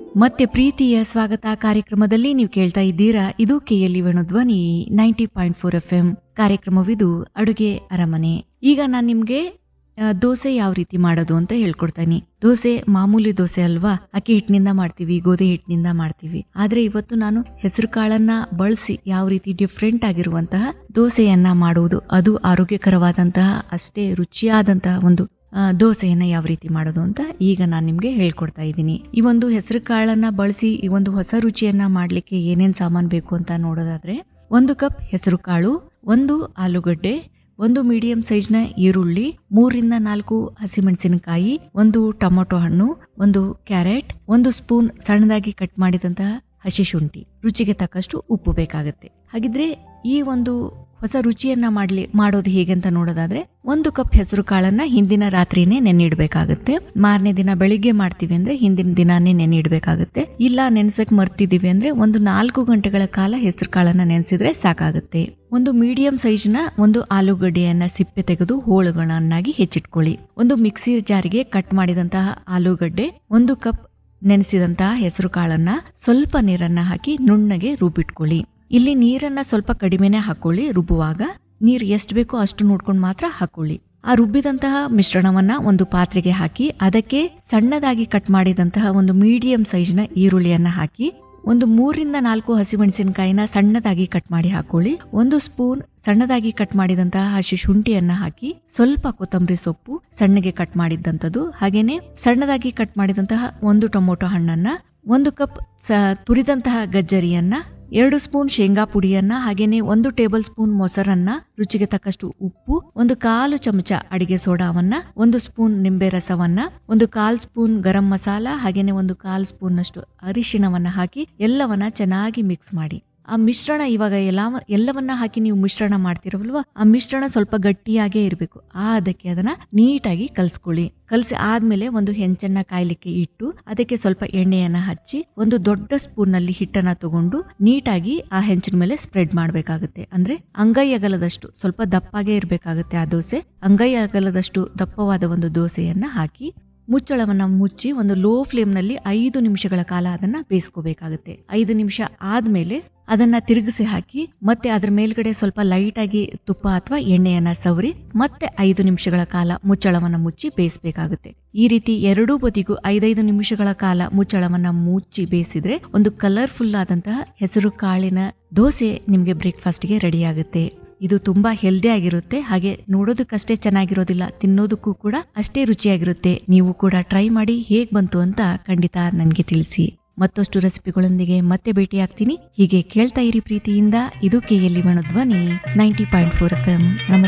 ಮತ್ತೆ ಪ್ರೀತಿಯ ಸ್ವಾಗತ ಕಾರ್ಯಕ್ರಮದಲ್ಲಿ ನೀವು ಕೇಳ್ತಾ ಇದ್ದೀರಾ ಇದು KLE Dhwani ninety point four F M ಕಾರ್ಯಕ್ರಮವಿದು ಅಡುಗೆ ಅರಮನೆ ಈಗ ನಾನು ನಿಮ್ಗೆ ಆ, ದೋಸೆ ಯಾವ ರೀತಿ ಮಾಡೋದು ಅಂತ ಹೇಳ್ಕೊಡ್ತೀನಿ ದೋಸೆ ಮಾಮೂಲಿ ದೋಸೆ ಅಲ್ವಾ ಅಕ್ಕಿ ಹಿಟ್ಟಿನಿಂದ ಮಾಡ್ತೀವಿ ಗೋಧಿ ಹಿಟ್ಟಿನಿಂದ ಮಾಡ್ತೀವಿ ಆದ್ರೆ ಇವತ್ತು ನಾನು ಹೆಸರು ಕಾಳನ್ನ ಬಳಸಿ ಯಾವ ರೀತಿ ಡಿಫ್ರೆಂಟ್ ಆಗಿರುವಂತಹ ದೋಸೆಯನ್ನ ಮಾಡುವುದು ಅದು ಆರೋಗ್ಯಕರವಾದಂತಹ ಅಷ್ಟೇ ರುಚಿಯಾದಂತಹ ಒಂದು ಆ, ದೋಸೆಯನ್ನ ಯಾವ ರೀತಿ ಮಾಡೋದು ಅಂತ ಈಗ ನಾನು ನಿಮ್ಗೆ ಹೇಳ್ಕೊಡ್ತಾ ಇದ್ದೀನಿ ಈ ಒಂದು ಹೆಸರು ಕಾಳನ್ನ ಬಳಸಿ ಈ ಒಂದು ಹೊಸ ರುಚಿಯನ್ನ ಮಾಡ್ಲಿಕ್ಕೆ ಏನೇನ್ ಸಾಮಾನ್ ಬೇಕು ಅಂತ ನೋಡೋದಾದ್ರೆ ಒಂದು ಕಪ್ ಹೆಸರು ಕಾಳು ಒಂದು ಆಲೂಗಡ್ಡೆ ಒಂದು ಮೀಡಿಯಂ ಸೈಜ್ನ ಈರುಳ್ಳಿ ಮೂರಿಂದ ನಾಲ್ಕು ಹಸಿಮೆಣಸಿನಕಾಯಿ ಒಂದು ಟೊಮೊಟೊ ಹಣ್ಣು ಒಂದು ಕ್ಯಾರೆಟ್ ಒಂದು ಸ್ಪೂನ್ ಸಣ್ಣದಾಗಿ ಕಟ್ ಮಾಡಿದಂತಹ ಹಸಿ ಶುಂಠಿ ರುಚಿಗೆ ತಕ್ಕಷ್ಟು ಉಪ್ಪು ಬೇಕಾಗುತ್ತೆ ಹಾಗಿದ್ರೆ ಈ ಒಂದು ಹೊಸ ರುಚಿಯನ್ನ ಮಾಡ್ಲಿ ಮಾಡೋದು ಹೇಗೆ ಅಂತ ನೋಡೋದಾದ್ರೆ ಒಂದು ಕಪ್ ಹೆಸರು ಕಾಳನ್ನ ಹಿಂದಿನ ರಾತ್ರಿನೇ ನೆನ್ನಿಡ್ಬೇಕಾಗುತ್ತೆ ಮಾರನೇ ದಿನ ಬೆಳಿಗ್ಗೆ ಮಾಡ್ತೀವಿ ಅಂದ್ರೆ ಹಿಂದಿನ ದಿನಾನೇ ನೆನ್ನಿಡ್ಬೇಕಾಗುತ್ತೆ ಇಲ್ಲ ನೆನ್ಸಕ್ ಮರ್ತಿದೀವಿ ಅಂದ್ರೆ ಒಂದು ನಾಲ್ಕು ಗಂಟೆಗಳ ಕಾಲ ಹೆಸರು ಕಾಳನ್ನ ನೆನೆಸಿದ್ರೆ ಸಾಕಾಗುತ್ತೆ ಒಂದು ಮೀಡಿಯಂ ಸೈಜ್ನ ಒಂದು ಆಲೂಗಡ್ಡೆಯನ್ನ ಸಿಪ್ಪೆ ತೆಗೆದು ಹೋಳುಗಳನ್ನಾಗಿ ಹೆಚ್ಚಿಟ್ಕೊಳ್ಳಿ ಒಂದು ಮಿಕ್ಸಿ ಜಾರಿಗೆ ಕಟ್ ಮಾಡಿದಂತಹ ಆಲೂಗಡ್ಡೆ ಒಂದು ಕಪ್ ನೆನೆಸಿದಂತಹ ಹೆಸರು ಕಾಳನ್ನ ಸ್ವಲ್ಪ ನೀರನ್ನ ಹಾಕಿ ನುಣ್ಣಗೆ ರುಬ್ಬಿಟ್ಕೊಳ್ಳಿ ಇಲ್ಲಿ ನೀರನ್ನ ಸ್ವಲ್ಪ ಕಡಿಮೆನೆ ಹಾಕೊಳ್ಳಿ ರುಬ್ಬುವಾಗ ನೀರು ಎಷ್ಟು ಬೇಕೋ ಅಷ್ಟು ನೋಡ್ಕೊಂಡು ಮಾತ್ರ ಹಾಕೊಳ್ಳಿ ಆ ರುಬ್ಬಿದಂತಹ ಮಿಶ್ರಣವನ್ನ ಒಂದು ಪಾತ್ರೆಗೆ ಹಾಕಿ ಅದಕ್ಕೆ ಸಣ್ಣದಾಗಿ ಕಟ್ ಮಾಡಿದಂತಹ ಒಂದು ಮೀಡಿಯಂ ಸೈಜ್ನ ಈರುಳ್ಳಿಯನ್ನ ಹಾಕಿ ಒಂದು ಮೂರಿಂದ ನಾಲ್ಕು ಹಸಿಮೆಣಸಿನಕಾಯಿನ ಸಣ್ಣದಾಗಿ ಕಟ್ ಮಾಡಿ ಹಾಕೊಳ್ಳಿ ಒಂದು ಸ್ಪೂನ್ ಸಣ್ಣದಾಗಿ ಕಟ್ ಮಾಡಿದಂತಹ ಹಸಿ ಶುಂಠಿಯನ್ನ ಹಾಕಿ ಸ್ವಲ್ಪ ಕೊತ್ತಂಬರಿ ಸೊಪ್ಪು ಸಣ್ಣಗೆ ಕಟ್ ಮಾಡಿದ್ದಂಥದ್ದು ಹಾಗೇನೆ ಸಣ್ಣದಾಗಿ ಕಟ್ ಮಾಡಿದಂತಹ ಒಂದು ಟೊಮೊಟೊ ಹಣ್ಣನ್ನ ಒಂದು ಕಪ್ ಸ ತುರಿದಂತಹ ಗಜ್ಜರಿಯನ್ನ ಎರಡು ಸ್ಪೂನ್ ಶೇಂಗಾ ಪುಡಿಯನ್ನ ಹಾಗೇನೆ ಒಂದು ಟೇಬಲ್ ಸ್ಪೂನ್ ಮೊಸರನ್ನ ರುಚಿಗೆ ತಕ್ಕಷ್ಟು ಉಪ್ಪು ಒಂದು ಕಾಲು ಚಮಚ ಅಡಿಗೆ ಸೋಡಾವನ್ನ ಒಂದು ಸ್ಪೂನ್ ನಿಂಬೆ ರಸವನ್ನ ಒಂದು ಕಾಲ್ ಸ್ಪೂನ್ ಗರಂ ಮಸಾಲ ಹಾಗೇನೆ ಒಂದು ಕಾಲ್ ಸ್ಪೂನ್ ಅಷ್ಟು ಅರಿಶಿಣವನ್ನ ಹಾಕಿ ಎಲ್ಲವನ್ನ ಚೆನ್ನಾಗಿ ಮಿಕ್ಸ್ ಮಾಡಿ ಆ ಮಿಶ್ರಣ ಇವಾಗ ಎಲ್ಲ ಎಲ್ಲವನ್ನ ಹಾಕಿ ನೀವು ಮಿಶ್ರಣ ಮಾಡ್ತಿರಲ್ವಾ ಆ ಮಿಶ್ರಣ ಸ್ವಲ್ಪ ಗಟ್ಟಿಯಾಗೇ ಇರಬೇಕು ಆ ಅದಕ್ಕೆ ಅದನ್ನ ನೀಟಾಗಿ ಕಲ್ಸ್ಕೊಳ್ಳಿ ಕಲಸಿ ಆದ್ಮೇಲೆ ಒಂದು ಹೆಂಚನ್ನ ಕಾಯ್ಲಿಕ್ಕೆ ಇಟ್ಟು ಅದಕ್ಕೆ ಸ್ವಲ್ಪ ಎಣ್ಣೆಯನ್ನ ಹಚ್ಚಿ ಒಂದು ದೊಡ್ಡ ಸ್ಪೂನ್ ನಲ್ಲಿ ಹಿಟ್ಟನ್ನ ತಗೊಂಡು ನೀಟಾಗಿ ಆ ಹೆಂಚಿನ ಮೇಲೆ ಸ್ಪ್ರೆಡ್ ಮಾಡ್ಬೇಕಾಗುತ್ತೆ ಅಂದ್ರೆ ಅಂಗೈ ಅಗಲದಷ್ಟು ಸ್ವಲ್ಪ ದಪ್ಪಾಗೆ ಇರಬೇಕಾಗುತ್ತೆ ಆ ದೋಸೆ ಅಂಗೈ ಅಗಲದಷ್ಟು ದಪ್ಪವಾದ ಒಂದು ದೋಸೆಯನ್ನ ಹಾಕಿ ಮುಚ್ಚಳವನ್ನ ಮುಚ್ಚಿ ಒಂದು ಲೋ ಫ್ಲೇಮ್ ನಲ್ಲಿ ಐದು ನಿಮಿಷಗಳ ಕಾಲ ಅದನ್ನ ಬೇಯಿಸ್ಕೋಬೇಕಾಗುತ್ತೆ ಐದು ನಿಮಿಷ ಆದ್ಮೇಲೆ ಅದನ್ನ ತಿರುಗಿಸಿ ಹಾಕಿ ಮತ್ತೆ ಅದ್ರ ಮೇಲ್ಗಡೆ ಸ್ವಲ್ಪ ಲೈಟ್ ಆಗಿ ತುಪ್ಪ ಅಥವಾ ಎಣ್ಣೆಯನ್ನ ಸವರಿ ಮತ್ತೆ ಐದು ನಿಮಿಷಗಳ ಕಾಲ ಮುಚ್ಚಳವನ್ನ ಮುಚ್ಚಿ ಬೇಯಿಸಬೇಕಾಗುತ್ತೆ ಈ ರೀತಿ ಎರಡೂ ಬದಿಗೂ ಐದೈದು ನಿಮಿಷಗಳ ಕಾಲ ಮುಚ್ಚಳವನ್ನ ಮುಚ್ಚಿ ಬೇಯಿಸಿದ್ರೆ ಒಂದು ಕಲರ್ಫುಲ್ ಆದಂತಹ ಹೆಸರು ಕಾಳಿನ ದೋಸೆ ನಿಮ್ಗೆ ಬ್ರೇಕ್ಫಾಸ್ಟ್ಗೆ ರೆಡಿ ಆಗುತ್ತೆ ಇದು ತುಂಬಾ ಹೆಲ್ದಿ ಆಗಿರುತ್ತೆ ಹಾಗೆ ನೋಡೋದಕ್ಕಷ್ಟೇ ಚೆನ್ನಾಗಿರೋದಿಲ್ಲ ತಿನ್ನೋದಕ್ಕೂ ಕೂಡ ಅಷ್ಟೇ ರುಚಿಯಾಗಿರುತ್ತೆ ನೀವು ಕೂಡ ಟ್ರೈ ಮಾಡಿ ಹೇಗ್ ಬಂತು ಅಂತ ಖಂಡಿತ ನನಗೆ ತಿಳಿಸಿ ಮತ್ತಷ್ಟು ರೆಸಿಪಿಗಳೊಂದಿಗೆ ಮತ್ತೆ ಭೇಟಿಯಾಗ್ತೀನಿ ಹೀಗೆ ಕೇಳ್ತಾ ಇರಿ ಪ್ರೀತಿಯಿಂದ ಇದು KLE Dhwani ninety point four F M ನಮಸ್ತೆ